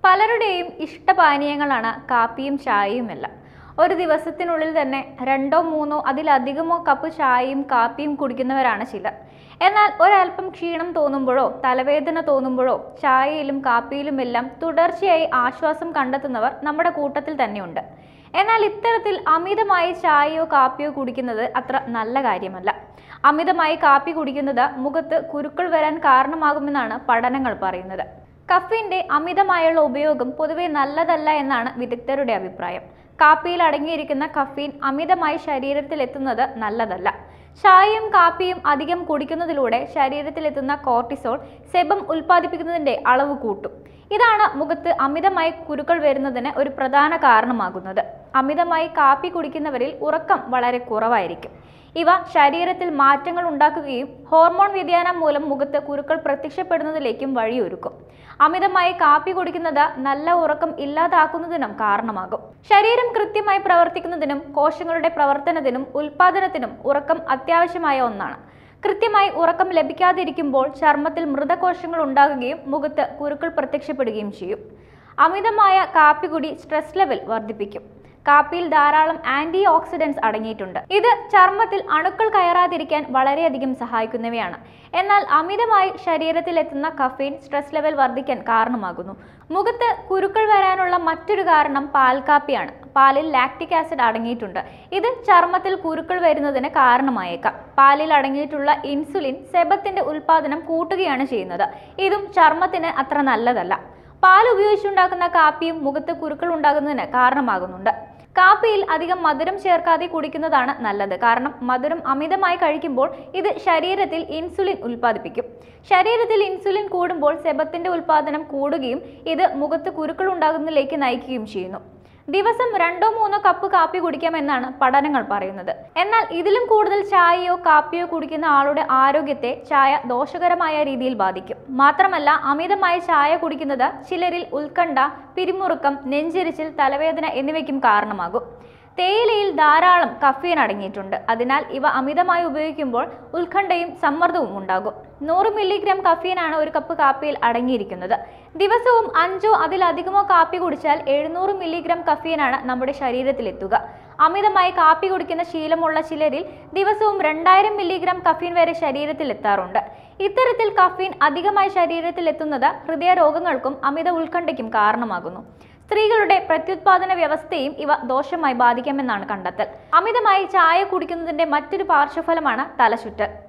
പലരുടെയും ഇഷ്ടപാനീയങ്ങളാണ് കാപ്പിയും ചായയുമെല്ലാം ഒരു ദിവസത്തിനുള്ളിൽ തന്നെ രണ്ടോ മൂന്നോ അതിലധികമോ കപ്പ് ചായയും കാപ്പിയും കുടിക്കുന്നവരാണ് ചിലർ എന്നാൽ ഒരല്പം ക്ഷീണം തോന്നുമ്പോഴോ തലവേദന തോന്നുമ്പോഴോ ചായയിലും കാപ്പിയിലുമെല്ലാം തുടർച്ചയായി ആശ്വാസം കണ്ടെത്തുന്നവർ നമ്മുടെ കൂട്ടത്തിൽ തന്നെയുണ്ട് എന്നാൽ ഇത്തരത്തിൽ അമിതമായി ചായയോ കാപ്പിയോ കുടിക്കുന്നത് അത്ര നല്ല കാര്യമല്ല അമിതമായി കാപ്പി കുടിക്കുന്നത് മുഖത്ത് കുരുക്കൾ വരാൻ കാരണമാകുമെന്നാണ് പഠനങ്ങൾ പറയുന്നത് കഫീന്റെ അമിതമായുള്ള ഉപയോഗം പൊതുവെ നല്ലതല്ല എന്നാണ് വിദഗ്ധരുടെ അഭിപ്രായം കാപ്പിയിൽ അടങ്ങിയിരിക്കുന്ന കഫീൻ അമിതമായി ശരീരത്തിൽ എത്തുന്നത് നല്ലതല്ല ചായയും കാപ്പിയും അധികം കുടിക്കുന്നതിലൂടെ ശരീരത്തിലെത്തുന്ന കോർട്ടിസോൾ സെബം ഉൽപ്പാദിപ്പിക്കുന്നതിന്റെ അളവ് കൂട്ടും ഇതാണ് മുഖത്ത് അമിതമായി കുരുക്കൾ വരുന്നതിന് ഒരു പ്രധാന കാരണമാകുന്നത് അമിതമായി കാപ്പി കുടിക്കുന്നവരിൽ ഉറക്കം വളരെ കുറവായിരിക്കും ഇവ ശരീരത്തിൽ മാറ്റങ്ങൾ ഉണ്ടാക്കുകയും ഹോർമോൺ വ്യതിയാനം മൂലം മുഖത്ത് കുരുക്കൾ പ്രത്യക്ഷപ്പെടുന്നതിലേക്കും വഴിയൊരുക്കും അമിതമായി കാപ്പി കുടിക്കുന്നത് നല്ല ഉറക്കം ഇല്ലാതാക്കുന്നതിനും കാരണമാകും ശരീരം കൃത്യമായി പ്രവർത്തിക്കുന്നതിനും കോശങ്ങളുടെ പ്രവർത്തനത്തിനും ഉൽപാദനത്തിനും ഉറക്കം അത്യാവശ്യമായ ഒന്നാണ് കൃത്യമായി ഉറക്കം ലഭിക്കാതിരിക്കുമ്പോൾ ചർമ്മത്തിൽ മൃതകോശങ്ങൾ ഉണ്ടാകുകയും മുഖത്ത് കുരുക്കൾ പ്രത്യക്ഷപ്പെടുകയും ചെയ്യും അമിതമായ കാപ്പികുടി സ്ട്രെസ് ലെവൽ വർദ്ധിപ്പിക്കും കാപ്പിയിൽ ധാരാളം ആന്റി ഓക്സിഡൻസ് അടങ്ങിയിട്ടുണ്ട് ഇത് ചർമ്മത്തിൽ അണുക്കൾ കയറാതിരിക്കാൻ വളരെയധികം സഹായിക്കുന്നവയാണ് എന്നാൽ അമിതമായി ശരീരത്തിൽ എത്തുന്ന കഫീൻ സ്ട്രെസ് ലെവൽ വർദ്ധിക്കാൻ കാരണമാകുന്നു മുഖത്ത് കുരുക്കൾ വരാനുള്ള മറ്റൊരു കാരണം പാൽ കാപ്പിയാണ് പാലിൽ ലാക്റ്റിക് ആസിഡ് അടങ്ങിയിട്ടുണ്ട് ഇത് ചർമ്മത്തിൽ കുരുക്കൾ വരുന്നതിന് കാരണമായേക്കാം പാലിൽ അടങ്ങിയിട്ടുള്ള ഇൻസുലിൻ സെബത്തിന്റെ ഉൽപാദനം കൂട്ടുകയാണ് ചെയ്യുന്നത് ഇതും ചർമ്മത്തിന് അത്ര നല്ലതല്ല പാൽ ഉപയോഗിച്ചുണ്ടാക്കുന്ന കാപ്പിയും മുഖത്ത് കുരുക്കൾ ഉണ്ടാകുന്നതിന് കാരണമാകുന്നുണ്ട് കാപ്പിയിൽ അധികം മധുരം ചേർക്കാതെ കുടിക്കുന്നതാണ് നല്ലത് കാരണം മധുരം അമിതമായി കഴിക്കുമ്പോൾ ഇത് ശരീരത്തിൽ ഇൻസുലിൻ ഉൽപ്പാദിപ്പിക്കും ശരീരത്തിൽ ഇൻസുലിൻ കൂടുമ്പോൾ സെബത്തിന്റെ ഉൽപ്പാദനം കൂടുകയും ഇത് മുഖത്ത് കുരുക്കൾ ഉണ്ടാകുന്നതിലേക്ക് നയിക്കുകയും ചെയ്യുന്നു ദിവസം രണ്ടോ മൂന്നോ കപ്പ് കാപ്പി കുടിക്കാമെന്നാണ് പഠനങ്ങൾ പറയുന്നത് എന്നാൽ ഇതിലും കൂടുതൽ ചായയോ കാപ്പിയോ കുടിക്കുന്ന ആളുടെ ആരോഗ്യത്തെ ചായ ദോഷകരമായ രീതിയിൽ ബാധിക്കും മാത്രമല്ല അമിതമായ ചായ കുടിക്കുന്നത് ചിലരിൽ ഉത്കണ്ഠ പിരിമുറുക്കം നെഞ്ചിരിച്ചിൽ തലവേദന എന്നിവയ്ക്കും കാരണമാകും തേയിലയിൽ ധാരാളം കഫീൻ അടങ്ങിയിട്ടുണ്ട് അതിനാൽ ഇവ അമിതമായി ഉപയോഗിക്കുമ്പോൾ ഉത്കണ്ഠയും സമ്മർദ്ദവും ഉണ്ടാകും നൂറ് മില്ലിഗ്രാം കഫീനാണ് ഒരു കപ്പ് കാപ്പിയിൽ അടങ്ങിയിരിക്കുന്നത് ദിവസവും അഞ്ചോ അതിലധികമോ കാപ്പി കുടിച്ചാൽ എഴുന്നൂറ് മില്ലിഗ്രാം കഫീനാണ് നമ്മുടെ ശരീരത്തിലെത്തുക അമിതമായി കാപ്പി കുടിക്കുന്ന ശീലമുള്ള ചിലരിൽ ദിവസവും രണ്ടായിരം മില്ലിഗ്രാം കഫീൻ വരെ ശരീരത്തിൽ എത്താറുണ്ട് ഇത്തരത്തിൽ കഫീൻ അധികമായി ശരീരത്തിൽ എത്തുന്നത് ഹൃദയരോഗങ്ങൾക്കും അമിത ഉത്കണ്ഠയ്ക്കും കാരണമാകുന്നു സ്ത്രീകളുടെ പ്രത്യുത്പാദന വ്യവസ്ഥയും ഇവ ദോഷമായി ബാധിക്കാമെന്നാണ് കണ്ടെത്തൽ അമിതമായി ചായ കുടിക്കുന്നതിന്റെ മറ്റൊരു പാർശ്വഫലമാണ് തലചുറ്റൽ